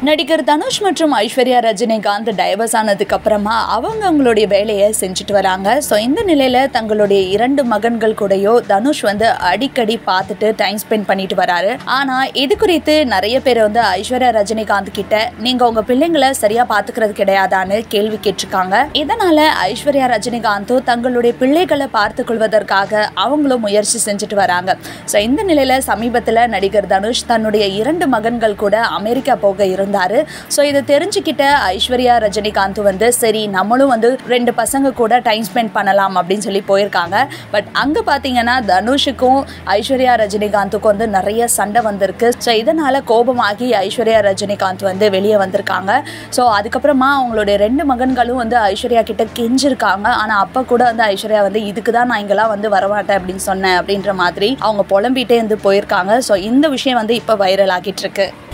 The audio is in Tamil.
நடிகர் தனுஷ் மற்றும் ஐஸ்வர்யா ரஜினிகாந்த் டைவர்ஸ் ஆனதுக்கு அப்புறமா அவங்க அவங்களுடைய வேலையை செஞ்சுட்டு வராங்க ஸோ இந்த நிலையில தங்களுடைய இரண்டு மகன்கள் கூடயோ தனுஷ் வந்து அடிக்கடி பார்த்துட்டு டைம் ஸ்பெண்ட் பண்ணிட்டு வராரு ஆனா இது குறித்து நிறைய பேர் வந்து ஐஸ்வர்யா ரஜினிகாந்த் கிட்ட நீங்க உங்க பிள்ளைங்களை சரியா பாத்துக்கிறது கிடையாதான்னு கேள்வி கேட்டிருக்காங்க இதனால ஐஸ்வர்யா ரஜினிகாந்தும் தங்களுடைய பிள்ளைகளை பார்த்து கொள்வதற்காக அவங்களும் முயற்சி செஞ்சுட்டு வராங்க ஸோ இந்த நிலையில சமீபத்தில் நடிகர் தனுஷ் தன்னுடைய இரண்டு மகன்கள் கூட அமெரிக்கா போக இருந்தாரு ஸோ இதை தெரிஞ்சுக்கிட்ட ஐஸ்வர்யா ரஜினிகாந்த் வந்து சரி நம்மளும் வந்து ரெண்டு பசங்க கூட டைம் ஸ்பெண்ட் பண்ணலாம் அப்படின்னு சொல்லி போயிருக்காங்க பட் அங்கே பார்த்தீங்கன்னா தனுஷுக்கும் ஐஸ்வர்யா ரஜினிகாந்துக்கும் வந்து நிறைய சண்டை வந்திருக்கு ஸோ இதனால கோபமாகி ஐஸ்வர்யா ரஜினிகாந்த் வந்து வெளியே வந்திருக்காங்க ஸோ அதுக்கப்புறமா அவங்களுடைய ரெண்டு மகன்களும் வந்து ஐஸ்வர்யா கிட்ட கெஞ்சிருக்காங்க ஆனால் அப்போ கூட வந்து ஐஸ்வர்யா வந்து இதுக்கு தான் நான் இங்கெல்லாம் வந்து வரமாட்டேன் அப்படின்னு சொன்னேன் அப்படின்ற மாதிரி அவங்க புலம்பிட்டே இருந்து போயிருக்காங்க ஸோ இந்த விஷயம் வந்து இப்போ வைரல் ஆகிட்டு இருக்கு